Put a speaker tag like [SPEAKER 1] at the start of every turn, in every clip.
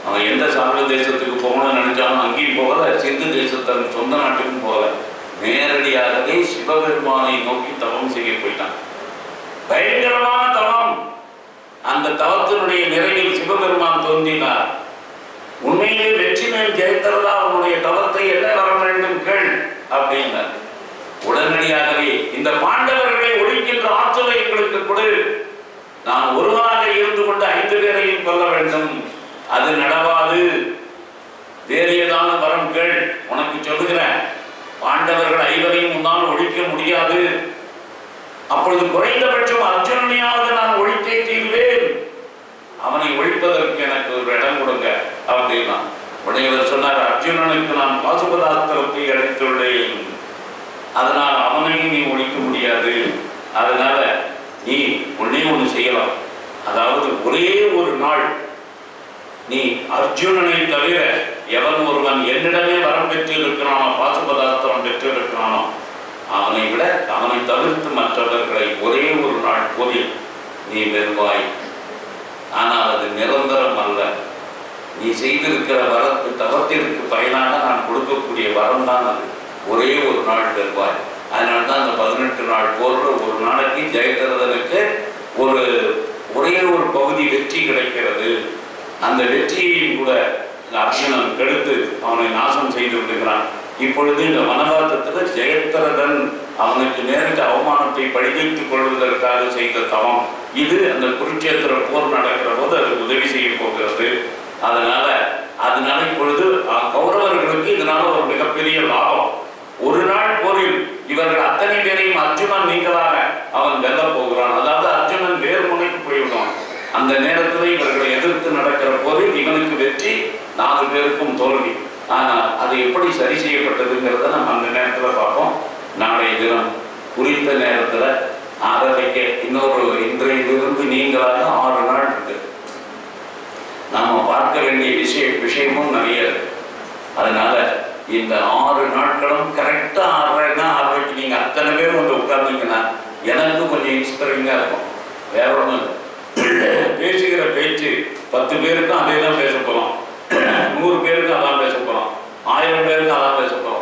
[SPEAKER 1] அவன் எந்த சார்பு தேசத்துக்கு போகணும்னு நினைச்சாலும் அங்கேயும் போகல சிந்து தேசத்தன் சொந்த நாட்டுக்கும் போகல நேரடியாகவே சிவபெருமானை நோக்கி தவம் செய்ய போயிட்டான் பயங்கரமான தவம் அந்த தவத்தினுடைய நிறைவில் சிவபெருமான் தோன்றினார் உண்மையிலே வெற்றி மேல் ஜெயித்தரதா அவனுடைய தவத்தை என்ன வர வேண்டும் கேள் அப்படின்னார் உடனடியாகவே இந்த பாண்டவர்களை ஒழிக்கின்ற ஆற்றலை எங்களுக்கு கொடு நான் ஒருவனாக இருந்து கொண்டு ஐந்து பேரையும் கொல்ல வேண்டும் அது நடவாது வேறு ஏதாவது வரம் கேள் உனக்கு சொல்லுகிறேன் பாண்டவர்கள் ஐவரையும் முன்னால் ஒழிக்க முடியாது அப்பொழுது குறைந்தபட்சம் அர்ஜுனனையாவது நான் ஒழித்தே தீர்வேன் அவனை ஒழிப்பதற்கு எனக்கு ஒரு இடம் கொடுங்க அப்படின்னா உடனே இவர் சொன்னார் அர்ஜுனனுக்கு நான் பாசுபதாஸ்திரத்தை அளித்துள்ளேன் அதனால் அவனையும் நீ ஒழிக்க முடியாது அதனால நீ ஒன்னே ஒன்று செய்யலாம் அதாவது ஒரே ஒரு நாள் நீ அர்ஜுனனை தவிர எவன் ஒருவன் என்னிடமே வரம் பெற்று இருக்கிறானோ பாசுபதாஸ்திரம் பெற்று இருக்கிறானோ அவனை விட அவனை தவிர்த்து மற்றவர்களை ஒரே ஒரு நாள் போதில் நீ வெல்வாய் ஆனால் அது நிரந்தரம் அல்ல நீ செய்திருக்கிற வரத்து தவத்திற்கு பயனாக நான் கொடுக்கக்கூடிய வரம் தான் அது ஒரே ஒரு நாள் வெல்வாய் அதனால தான் அந்த பதினெட்டு நாள் போன்ற ஒரு நாளைக்கு ஜெயதரதனுக்கு ஒரு ஒரே ஒரு பகுதி வெற்றி கிடைக்கிறது அந்த வெற்றியையும் கூட அர்ஜுனன் கெடுத்து அவனை நாசம் செய்து விடுகிறான் இப்பொழுது இந்த வனவாதத்தில் ஜெயத்ரதன் அவனுக்கு நேரிட்ட அவமானத்தை பழிதீர்த்துக் கொள்வதற்காக செய்த தவம் இது அந்த குருட்சேத்திர போர் நடக்கிற போது அது உதவி செய்ய போகிறது அதனால அதனால இப்பொழுது அஹ், கௌரவர்களுக்கு இதனால ஒரு மிகப்பெரிய லாபம் ஒரு நாள் போரில் இவர்கள் அத்தனை பேரையும் அர்ஜுனன் நீங்களாக அவன் வெல்ல போகிறான் அதாவது அர்ஜுனன் வேறு முனைக்கு போய்விடும் அந்த நேரத்தில் இவர்களை எதிர்த்து நடக்கிற போரில் இவனுக்கு வெற்றி நாலு பேருக்கும் தோல்வி ஆனால் அது எப்படி சரி செய்யப்பட்டதுங்கிறத நம்ம அந்த நேரத்தில் பார்ப்போம் நாளைய தினம் குறித்த நேரத்தில் ஆறரைக்கு இன்னொரு இன்றையிலிருந்து நீங்களாக ஆறு நாள் இருக்கு நாம பார்க்க வேண்டிய விஷய விஷயமும் நிறைய இருக்கு அதனால இந்த ஆறு நாட்களும் கரெக்டா ஆறரைன்னா ஆறரைக்கு நீங்க அத்தனை பேர் வந்து உட்கார்ந்தீங்கன்னா எனக்கு கொஞ்சம் இன்ஸ்பைரிங்கா இருக்கும் வேற ஒன்றும் இல்லை பேசுகிற பேச்சு பத்து பேருக்கும் அதே தான் பேச போறோம் நூறு பேருக்கு அதான் பேச போறோம் ஆயிரம் பேருக்கு அதான் பேச போறோம்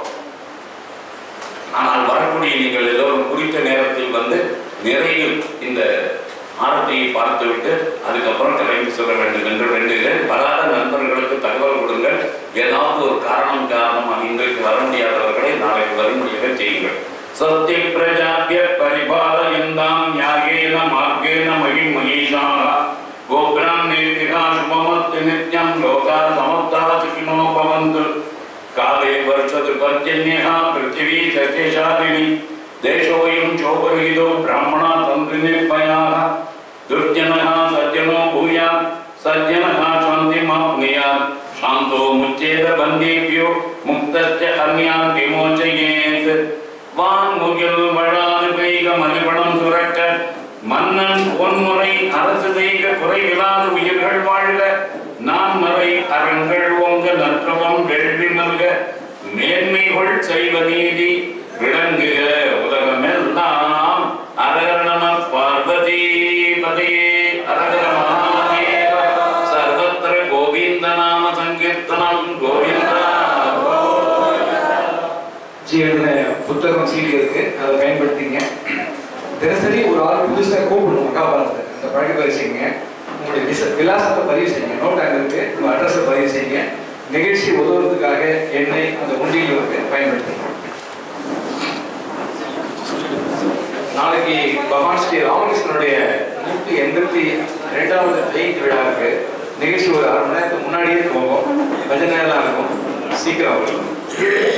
[SPEAKER 1] ஆனால் வரக்கூடிய நீங்கள் எல்லோரும் குறித்த நேரத்தில் வந்து நிறைவில் இந்த ஆரத்தியை பார்த்துவிட்டு அதுக்கப்புறம் கிளம்பி சொல்ல வேண்டும் என்று வேண்டுகிறேன் வராத நண்பர்களுக்கு தகவல் கொடுங்கள் ஏதாவது ஒரு காரணம் காரணமாக இன்றைக்கு வர முடியாதவர்களை நாளைக்கு வரும்படியாக செய்யுங்கள் சத்திய பிரஜாபிய பரிபாலயந்தாம் யாகேன மார்கேன மகிமயீஷான கோபுரம் நேர்த்திகா சுபமத்து நித்யம் லோகா சமத்தா சுகினோ பவந்து काले वर्षतु पर्जन्यः पृथिवी सत्यशालिनी देशोऽयं चोपरहितो ब्राह्मणा तन्त्रिनिर्भयाः दुर्जनः सज्जनो भूयात् सज्जनः शान्तिमाप्नुयात् शान्तो मुच्चेत बन्धेभ्यो मुक्तश्च अन्यान् विमोचयेत् வான்முகில் வழாது பெய்க மலிபடம் சுரக்க மன்னன் பொன்முறை அரசு செய்க குறைவிலாது உயிர்கள் வாழ்க நான் மறை அறங்கள் ஓங்க நற்றவம் வெள்வி மல்க மேன்மைகள் செய்வ நீதி விளங்குக உலகமெல்லாம் அரகரணம பார்வதி பதையே அரகர மகாதேவ சர்வத்திர கோவிந்த நாம சங்கீர்த்தனம் கோவிந்தா
[SPEAKER 2] ஜி எழுதின புத்தகம் சீடி இருக்கு அதை பயன்படுத்திங்க தினசரி ஒரு ஆள் புதுசா கூப்பிடணும் மகாபாரதத்தை அந்த பழக்க பதிவு செய்யுங்க உங்களுடைய விச விலாசத்தை பதிவு செய்யுங்க நோட் அங்கே இருக்கு உங்க அட்ரஸை பதிவு செய்யுங்க நிகழ்ச்சி உதவுறதுக்காக என்னை அந்த உண்டியில் இருக்கு பயன்படுத்துங்க நாளைக்கு பகவான் ஸ்ரீ ராமகிருஷ்ணனுடைய நூற்றி எண்பத்தி ரெண்டாவது ஜெயந்தி விழா இருக்கு நிகழ்ச்சி ஒரு அரை மணி நேரத்துக்கு முன்னாடியே போகும் பஜனை எல்லாம் இருக்கும் சீக்கிரம் வரும்